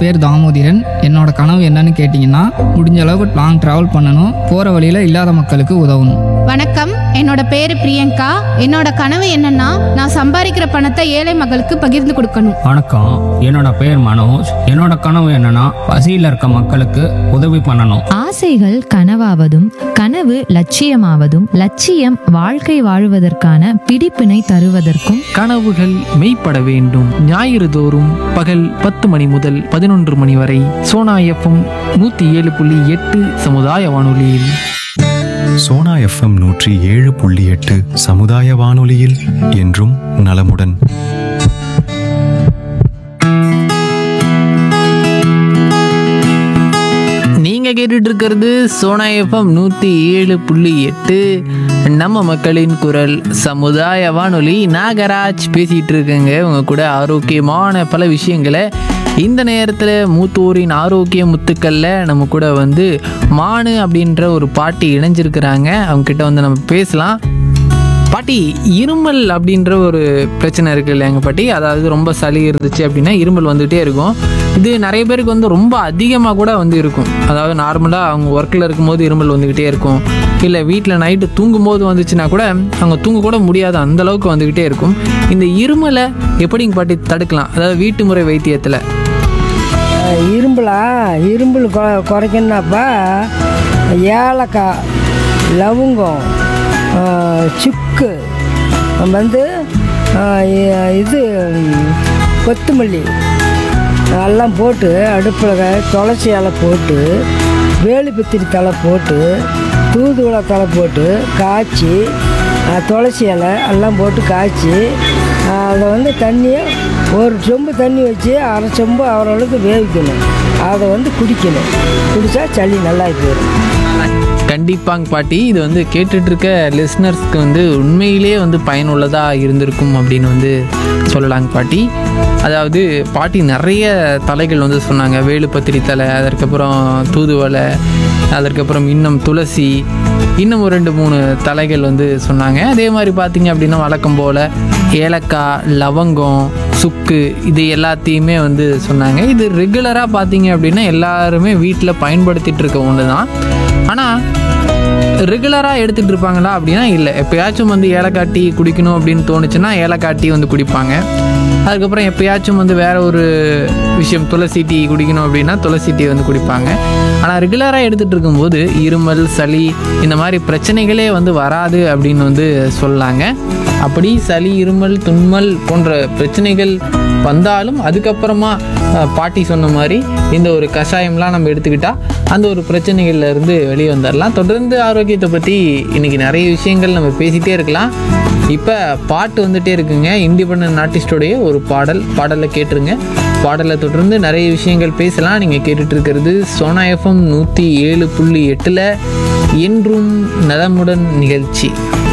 பேர் தாமோதிரன் என்னோட கனவு என்னன்னு கேட்டிங்கன்னா முடிஞ்ச அளவுக்கு லாங் ட்ராவல் பண்ணணும் போகிற வழியில் இல்லாத மக்களுக்கு உதவணும் வணக்கம் என்னோட பேரு பிரியங்கா என்னோட கனவு என்னன்னா நான் சம்பாதிக்கிற பணத்தை ஏழை மக்களுக்கு பகிர்ந்து கொடுக்கணும் வணக்கம் என்னோட பேர் மனோஜ் என்னோட கனவு என்னன்னா பசியில் இருக்க மக்களுக்கு உதவி பண்ணணும் ஆசைகள் கனவாவதும் கனவு லட்சியமாவதும் லட்சியம் வாழ்க்கை வாழுவதற்கான பிடிப்பினை தருவதற்கும் கனவுகள் மெய்ப்பட வேண்டும் ஞாயிறு தோறும் பகல் பத்து மணி முதல் பதினொன்று மணி வரை சோனா எஃப்எம் நூற்றி ஏழு புள்ளி எட்டு சமுதாய வானொலியில் சோனா எஃப்எம் நூற்றி ஏழு புள்ளி எட்டு சமுதாய வானொலியில் என்றும் நலமுடன் நீங்க கேட்டுட்டு இருக்கிறது சோனா எஃப்எம் நூற்றி ஏழு புள்ளி எட்டு நம்ம மக்களின் குரல் சமுதாய வானொலி நாகராஜ் பேசிட்டு இருக்கேங்க உங்க கூட ஆரோக்கியமான பல விஷயங்களை இந்த நேரத்தில் மூத்தோரின் ஆரோக்கிய முத்துக்கள்ல நம்ம கூட வந்து மானு அப்படின்ற ஒரு பாட்டி இணைஞ்சிருக்கிறாங்க அவங்க கிட்ட வந்து நம்ம பேசலாம் பாட்டி இருமல் அப்படின்ற ஒரு பிரச்சனை இருக்கு இல்லைங்க பாட்டி அதாவது ரொம்ப சளி இருந்துச்சு அப்படின்னா இருமல் வந்துகிட்டே இருக்கும் இது நிறைய பேருக்கு வந்து ரொம்ப அதிகமாக கூட வந்து இருக்கும் அதாவது நார்மலாக அவங்க ஒர்க்கில் இருக்கும்போது இருமல் வந்துக்கிட்டே இருக்கும் இல்லை வீட்டில் நைட்டு தூங்கும்போது வந்துச்சுன்னா கூட அவங்க தூங்க கூட முடியாது அந்த அளவுக்கு வந்துக்கிட்டே இருக்கும் இந்த இருமலை எப்படிங்க பாட்டி தடுக்கலாம் அதாவது வீட்டு முறை வைத்தியத்தில் இரும்பலா இரும்பல் கொ குறைக்கணுனாப்பா ஏலக்காய் லவங்கம் ஆ, சுக்கு வந்து ஆ, இ- இது ம், கொத்தமல்லி எல்லாம் போட்டு அடுப்பில் துளசி இலை போட்டு வேலுப்பித்திரி தலை போட்டு தூதுவளை தலை போட்டு காய்ச்சி ஆ, துளசி இலை எல்லாம் போட்டு காய்ச்சி ஆ, அதை வந்து தண்ணியை ஒரு சொம்பு தண்ணி வச்சு அரை சொம்பு அவரளவுக்கு வேவிக்கணும் அதை வந்து குடிக்கணும் குடித்தா சளி நல்லா போயிடும் கண்டிப்பாங்க பாட்டி இது வந்து கேட்டுட்டு இருக்க லிஸ்னர்ஸ்க்கு வந்து உண்மையிலேயே வந்து பயனுள்ளதாக இருந்திருக்கும் அப்படின்னு வந்து சொல்லலாங்க பாட்டி அதாவது பாட்டி நிறைய தலைகள் வந்து சொன்னாங்க வேலுப்பத்திரி தலை அதற்கப்புறம் தூதுவளை அதற்கப்புறம் இன்னும் துளசி இன்னும் ஒரு ரெண்டு மூணு தலைகள் வந்து சொன்னாங்க அதே மாதிரி பார்த்தீங்க அப்படின்னா வழக்கம் போல் ஏலக்காய் லவங்கம் சுக்கு இது எல்லாத்தையுமே வந்து சொன்னாங்க இது ரெகுலராக பார்த்தீங்க அப்படின்னா எல்லாருமே வீட்டில் பயன்படுத்திட்டு இருக்க ஒன்று தான் ஆனால் ரெகுலராக எடுத்துகிட்டு இருப்பாங்களா அப்படின்னா இல்லை எப்பயாச்சும் வந்து ஏலக்காய் டீ குடிக்கணும் அப்படின்னு தோணுச்சுன்னா ஏலக்காய் டீ வந்து குடிப்பாங்க அதுக்கப்புறம் எப்பயாச்சும் வந்து வேற ஒரு விஷயம் துளசி டீ குடிக்கணும் அப்படின்னா துளசி டீ வந்து குடிப்பாங்க ஆனால் ரெகுலராக எடுத்துகிட்டு இருக்கும்போது இருமல் சளி இந்த மாதிரி பிரச்சனைகளே வந்து வராது அப்படின்னு வந்து சொல்லாங்க அப்படி சளி இருமல் தும்மல் போன்ற பிரச்சனைகள் வந்தாலும் அதுக்கப்புறமா அஹ், பாட்டி சொன்ன மாதிரி இந்த ஒரு கஷாயம்லாம் நம்ம எடுத்துக்கிட்டா அந்த ஒரு பிரச்சனைகள்ல இருந்து வெளியே வந்துடலாம் தொடர்ந்து ஆரோக்கியத்தை பற்றி இன்னைக்கு நிறைய விஷயங்கள் நம்ம பேசிகிட்டே இருக்கலாம் இப்போ பாட்டு வந்துட்டே இருக்குங்க இண்டிபெண்ட் ஆர்டிஸ்டோடைய ஒரு பாடல் பாடலை கேட்டுருங்க பாடலை தொடர்ந்து நிறைய விஷயங்கள் பேசலாம் நீங்கள் கேட்டுட்டு இருக்கிறது சோனா எஃப்எம் நூற்றி ஏழு புள்ளி எட்டில் என்றும் நலமுடன் நிகழ்ச்சி